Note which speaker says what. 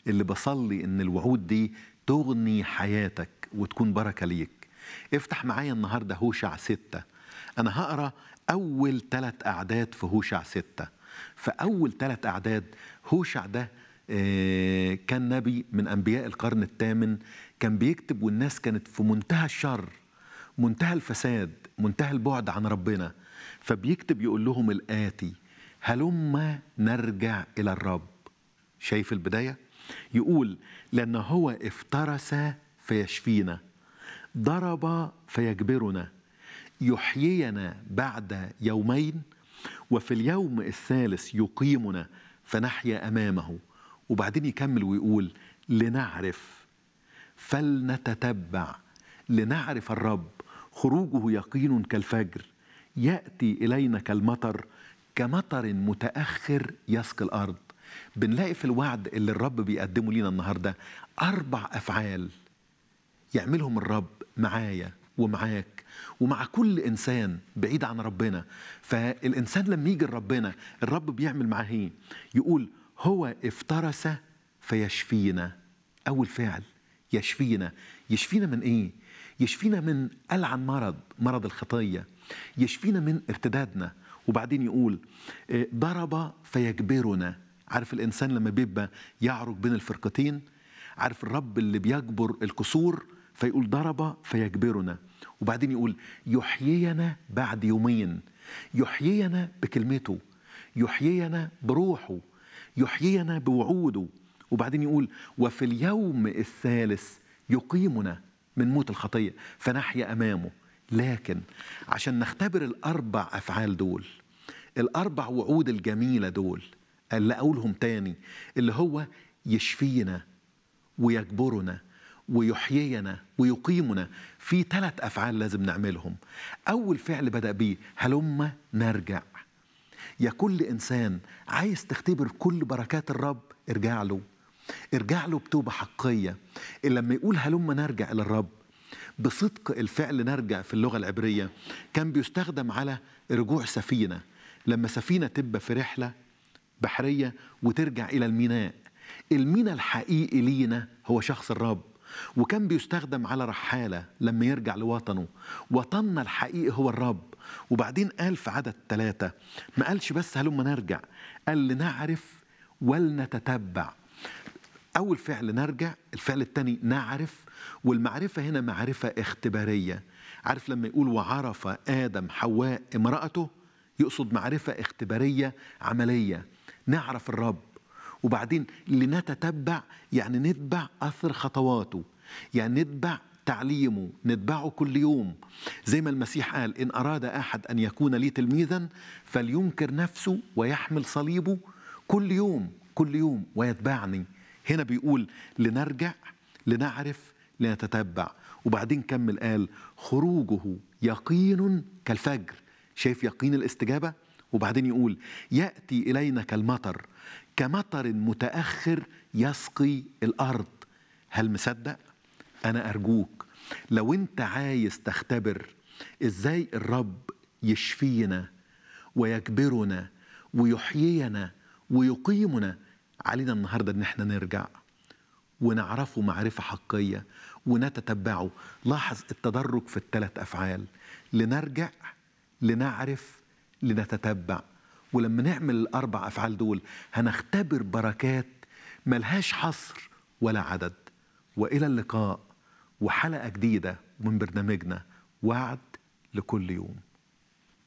Speaker 1: اللي بصلي ان الوعود دي تغني حياتك وتكون بركة ليك افتح معايا النهاردة هوشع ستة أنا هقرأ أول ثلاث أعداد في هوشع ستة فأول ثلاث أعداد هوشع ده آه، كان نبي من أنبياء القرن الثامن كان بيكتب والناس كانت في منتهى الشر منتهى الفساد منتهى البعد عن ربنا فبيكتب يقول لهم الآتي هلما نرجع إلى الرب شايف البداية؟ يقول لأن هو افترس فيشفينا ضرب فيجبرنا يحيينا بعد يومين وفي اليوم الثالث يقيمنا فنحيا امامه وبعدين يكمل ويقول لنعرف فلنتتبع لنعرف الرب خروجه يقين كالفجر ياتي الينا كالمطر كمطر متاخر يسقي الارض بنلاقي في الوعد اللي الرب بيقدمه لنا النهارده اربع افعال يعملهم الرب معايا ومعاك ومع كل انسان بعيد عن ربنا فالانسان لما يجي لربنا الرب بيعمل معاه ايه يقول هو افترس فيشفينا اول فعل يشفينا يشفينا من ايه يشفينا من ألعن مرض مرض الخطيه يشفينا من ارتدادنا وبعدين يقول آه، ضرب فيجبرنا عارف الانسان لما بيبقى يعرج بين الفرقتين عارف الرب اللي بيجبر الكسور فيقول ضرب فيجبرنا وبعدين يقول يحيينا بعد يومين يحيينا بكلمته يحيينا بروحه يحيينا بوعوده وبعدين يقول وفي اليوم الثالث يقيمنا من موت الخطيه فنحيا امامه لكن عشان نختبر الاربع افعال دول الاربع وعود الجميله دول اللي اقولهم تاني اللي هو يشفينا ويجبرنا ويحيينا ويقيمنا في ثلاث افعال لازم نعملهم اول فعل بدا بيه هلم نرجع يا كل انسان عايز تختبر كل بركات الرب ارجع له ارجع له بتوبه حقيقيه لما يقول هلم نرجع الى الرب بصدق الفعل نرجع في اللغه العبريه كان بيستخدم على رجوع سفينه لما سفينه تبقى في رحله بحريه وترجع الى الميناء الميناء الحقيقي لينا هو شخص الرب وكان بيستخدم على رحالة لما يرجع لوطنه وطننا الحقيقي هو الرب وبعدين قال في عدد ثلاثة ما قالش بس هلما نرجع قال لنعرف ولنتتبع أول فعل نرجع الفعل الثاني نعرف والمعرفة هنا معرفة اختبارية عارف لما يقول وعرف آدم حواء امرأته يقصد معرفة اختبارية عملية نعرف الرب وبعدين لنتتبع يعني نتبع أثر خطواته يعني نتبع تعليمه نتبعه كل يوم زي ما المسيح قال إن أراد أحد أن يكون لي تلميذا فلينكر نفسه ويحمل صليبه كل يوم كل يوم ويتبعني هنا بيقول لنرجع لنعرف لنتتبع وبعدين كمل قال خروجه يقين كالفجر شايف يقين الاستجابة وبعدين يقول يأتي إلينا كالمطر كمطر متأخر يسقي الأرض هل مصدق؟ أنا أرجوك لو أنت عايز تختبر إزاي الرب يشفينا ويجبرنا ويحيينا ويقيمنا علينا النهارده ان احنا نرجع ونعرفه معرفه حقيه ونتتبعه لاحظ التدرج في الثلاث افعال لنرجع لنعرف لنتتبع ولما نعمل الاربع افعال دول هنختبر بركات ملهاش حصر ولا عدد والى اللقاء وحلقه جديده من برنامجنا وعد لكل يوم